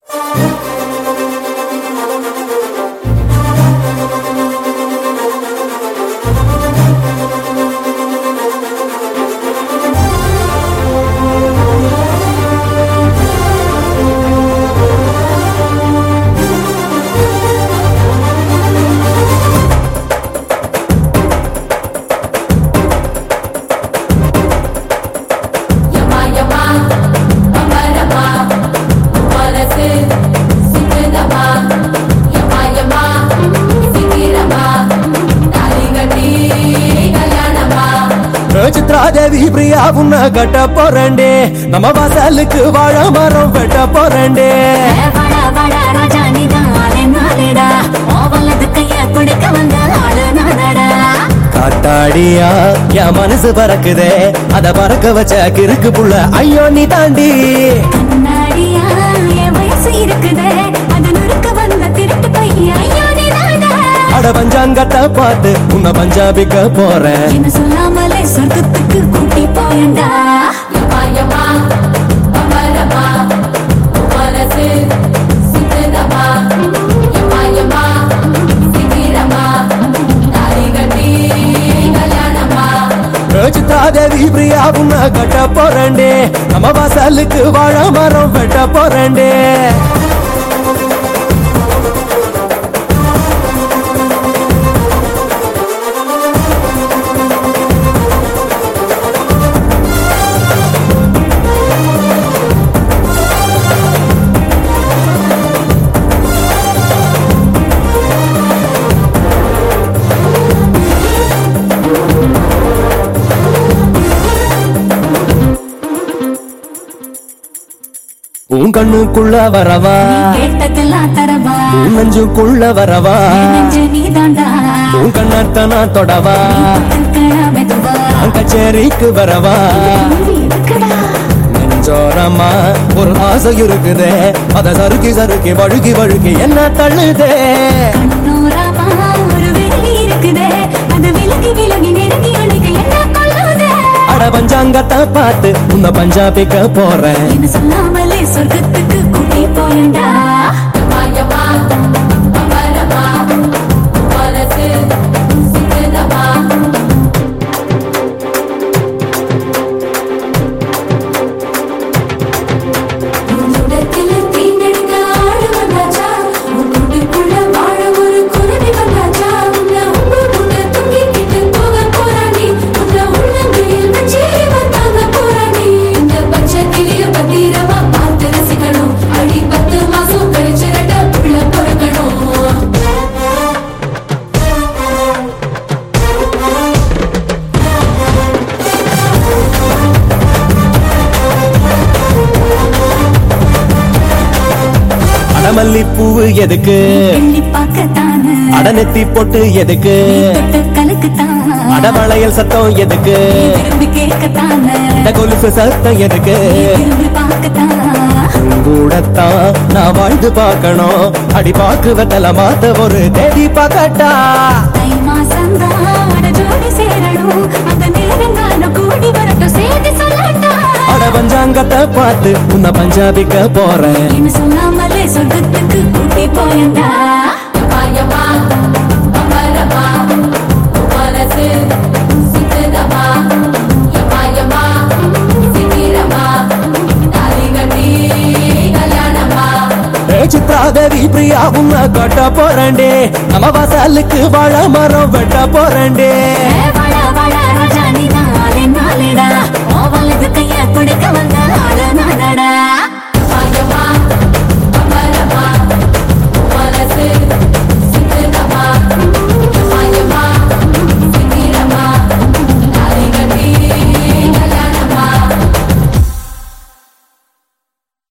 யமா யமா அமரமா மனசு சிக்குதமா யமா யமா சிக்கிரமா தாலி கட்டி கல்யாணமா சித்ராதேவி பிரியா உன்ன கட்ட போறண்டே நம்ம வாசலுக்கு வாழ மரம் வெட்ட போறண்டே வாடா வாடா ராஜா நீதான் ஆளே நாளேடா ஓவல்லது கைய குடிக்க வந்த ஆளு நானடா காத்தாடியா என் மனசு பறக்குதே அத பறக்க வச்ச கிறுக்கு புள்ள ஐயோ நீ தாண்டி கண்ணாடியா என் வயசு இருக்குதே அது நுறுக்க வந்த திருட்டு பையன் ஐயோ நீ நாடா அட பஞ்சாங்கத்தை பார்த்து உன்னை பஞ்சாபிக்க போறேன் என்ன சொல்லாமலே சொர்க்கத்துக்கு கூட்டி போயண்டா யமா யமா அமரமா மனசு சிக்குதமா யமா யமா சிக்கிரமா தாலி கட்டி கல்யாணமா சித்ராதேவி பிரியா உன்ன கட்ட போறண்டே நம்ம வாசலுக்கு வாழ மரம் வெட்ட போறண்டே உன் கண்ணுக்குள்ள வரவா கேட்டதெல்லாம் தரவா உன் நெஞ்சுக்குள்ள வரவா நெஞ்சு நீதாண்டா உன் கண்ணத்தை நான் தொடவா கற்கடா மெதுவா நான் கச்சேரிக்கு வரவா எதுக்குடா நெஞ்சோரமா ஒரு ஆசை இருக்குதே அத சறுக்கி சறுக்கி வழுக்கி வழுக்கி என்ன தள்ளுதே கண்ணோரமா ஒரு வெளி இருக்குதே அது விலகி விலகி நெருங்கி அணைக்க என்ன கொள்ளுதே அட பஞ்சாங்கத்தை பார்த்து உன்னை பஞ்சாபிக்க போறேன் என்ன சொல்லாமலே சொர்க்கத்துக்கு கூட்டி போயண்டா யமா யமா அமரமா மனசு சிக்குதமா உன்னுடத்தில் தீண்டெடுக்க ஆடு வந்தாச்சா உன் கூட்டுக்குள்ள வாழ ஒரு குருவி வந்தாச்சா உன்னை உப்பு முட்டை தூக்கிக்கிட்டு போக போறானி உன்னை உள்ளங்கையில் வச்சு வந்தாங்க போறானி இந்த பச்சை கிளிய பத்திரமா பார்த்து ரசிக்கணும் அடி பத்து மாசம் கழிச்சு ரெட்ட புள்ள பிறக்கணும் அடமல்லி பூவு எதுக்கு எண்ணி பார்க்கத்தானு அடநெத்தி பொட்டு எதுக்கு தொட்டு கலக்குத்தான் அடவளையல் சத்தம் எதுக்கு திரும்பி கேட்கத்தானு இந்த கொலுசு சத்தம் எதுக்கு திரும்பி பார்க்கத்தான் கூடத்தான் நான் வாழ்ந்து பார்க்கணும் அடி பாக்கு வெத்தல மாத்த ஒரு தேடி பார்க்கட்டா தை மாசம்தான் அட ஜோடி சேரணும் அந்த நேரம் நானும் கூடி வரட்டும் சேர்த்து சொல்லட்டா அட பஞ்சாங்கத்தை பார்த்து உன்னை பஞ்சாபிக்க போறேன் என்ன சொல்லாமலே சொர்க்கத்துக்கு கூட்டி போயண்டா யமா யமா அமரமா மனசு சிக்குதமா யமா யமா சிக்கிரமா தாலி கட்டி கல்யாணமா ஏ சித்ராதேவி பிரியா உன்னை கட்ட போறேன்டே நம்ம வாசலுக்கு வாழ மரம் வெட்ட போறேன்டே